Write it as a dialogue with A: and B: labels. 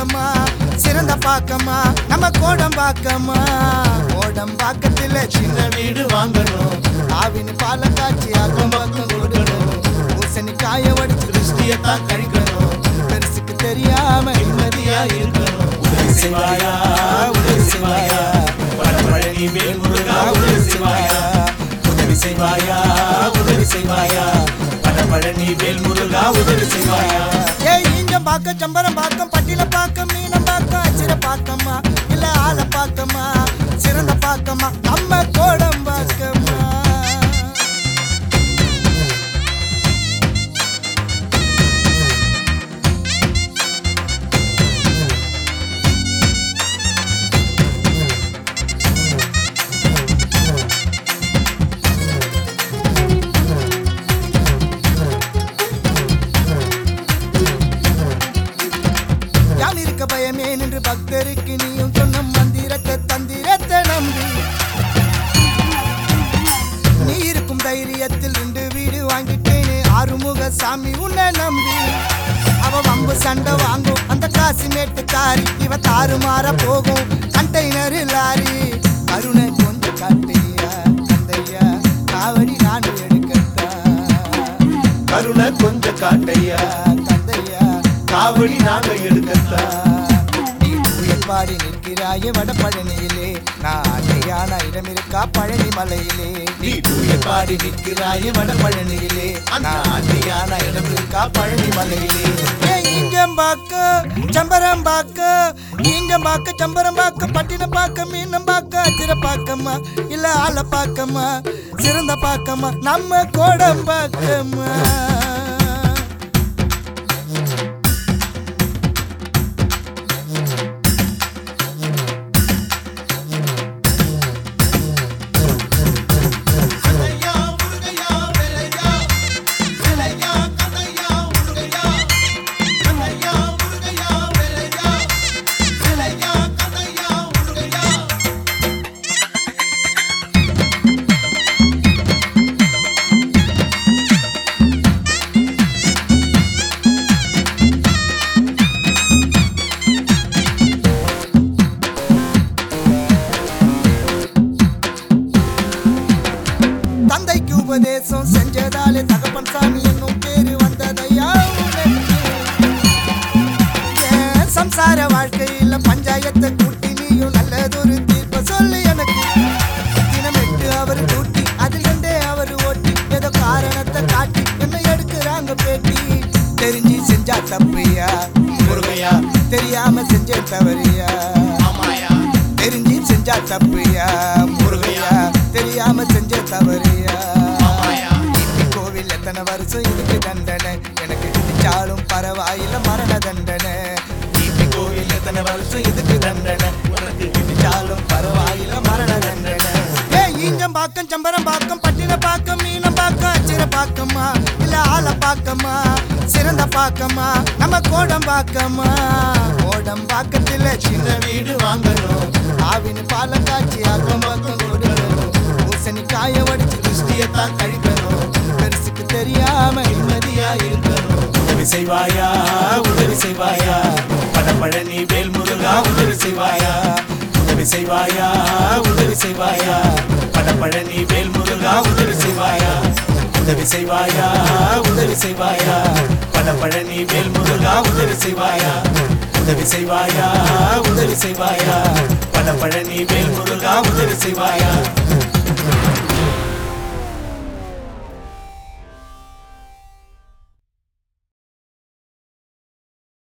A: பாக்கமா சிறந்த பாக்கமா நம்ம கோடம் பாக்கமா கோடம் பாக்கத்துல சின்ன வீடு வாங்கணும் ஆவின் பால காய்ச்சி அக்கம் பக்கம் கொடுக்கணும் பூசணி காய வடிச்சு திருஷ்டியத்தான் கழிக்கணும் பெருசுக்கு தெரியாம நிம்மதியா இருக்கணும் உதவி செய்வாயா உதவி செய்வாயா பழனி வேல் முருகா உதவி செய்வாயா உதவி செய்வாயா உதவி செய்வாயா பழனி வேல் முருகா உதவி செய்வாயா ஏய் இஞ்சம் பாக்க சம்பரம் பாக்கம் பட்டில பாக்கம் மீனம் பாக்கம் அச்சிர பாக்கமா இல்ல ஆள பாக்கமா சிறந்த பாக்கமா நம்ம கோடம் பாக்கமா யாம் இருக்க பயமே நின்று பக்தருக்கு நீயும் சொன்ன மந்திரத்தை தந்திரத்தை நம்பி நீ இருக்கும் தைரியத்தில் ரெண்டு வீடு வாங்கிட்டேனே ஆறுமுக சாமி உன்னை நம்பி அவ வம்பு சண்டை வாங்கும் அந்த காசு மேட்டுக்காரி இவ தாறுமாற போகும் கண்டெய்னர் லாரி அருணை கொஞ்சம் காட்டையா கந்தையா காவடி நான் எடுக்கத்தா
B: கருணை கொஞ்சம் காட்டையா
A: கந்தையா
B: காவடி நாங்க எடுக்கத்தான்
A: நீ பாடி நிற்கிறாய வடபழனியிலே நான் அன்னையான இடம் இருக்கா பழனி மலையிலே
B: நீ தூய பாடி நிற்கிறாய் வடபழனியிலே
A: நான் அன்னையான இடம் இருக்கா பழனி மலையிலே இஞ்சம்பாக்க சம்பரம்பாக்க இஞ்சம்பாக்க சம்பரம்பாக்க பட்டின பாக்க மீனம் பாக்க அச்சிர பாக்கம்மா இல்ல ஆள பாக்கம்மா சிறந்த பாக்கம்மா நம்ம கோடம் பாக்கம்மா தந்தைக்கு உபதேசம் செஞ்சதாலே தகப்பன் சாமி என்னும் பேரு வந்ததையா உனக்கு? என் சம்சார வாழ்க்கையில பஞ்சாயத்தை கூட்டி நீயும் நல்லதொரு தீர்ப்ப சொல்லு எனக்கு தினமெட்டு அவர் கூட்டி அதில் கண்டே அவர் ஓட்டி ஏதோ காரணத்தை காட்டி என்ன எடுக்கிறாங்க பேட்டி தெரிஞ்சு செஞ்சா தப்பியா
B: முருகையா
A: தெரியாம செஞ்சே தவறியா
B: ஆமாயா
A: தெரிஞ்சு செஞ்சா தப்பியா முருகையா தெரியாம செஞ்ச தவறியா
B: ஆமாயா
A: இப்படி கோவில் எத்தனை வருஷம் இதுக்கு தண்டனை எனக்கு இடிச்சாலும் பரவாயில்ல மரண தண்டனை இப்படி கோவில் எத்தனை வருஷம் இதுக்கு தண்டனை உனக்கு இடிச்சாலும் பரவாயில்ல மரண தண்டனை ஏ ஈஞ்சம் பாக்கம் சம்பரம் பாக்கம் பட்டின பாக்கம் மீனம் பாக்கம் அச்சிர பாக்கமா இல்ல ஆள பாக்கமா சிறந்த பாக்கமா நம்ம கோடம் பாக்கமா கோடம் பாக்கத்துல சின்ன வீடு வாங்கணும் ஆவின் பால காய்ச்சி அக்கம் பக்கம் கொடுக்கணும் பூசணி காய வடிச்சு திருஷ்டியத்தான் கழிக்கணும் பெருசுக்கு தெரியாம நிம்மதியா இருக்கணும்
B: உதவி செய்வாயா உதவி செய்வாயா பழனி வேல் முருகா உதவி செய்வாயா உதவி செய்வாயா உதவி செய்வாயா பழனி வேல் முருகா உதவி செய்வாயா உதவி செய்வாயா உதவி செய்வாயா பழனி வேல் முருகா உதவி செய்வாயா உதவி செய்வாயா உதவி செய்வாயா பழனி வேல் முருகா உதவி செய்வாயா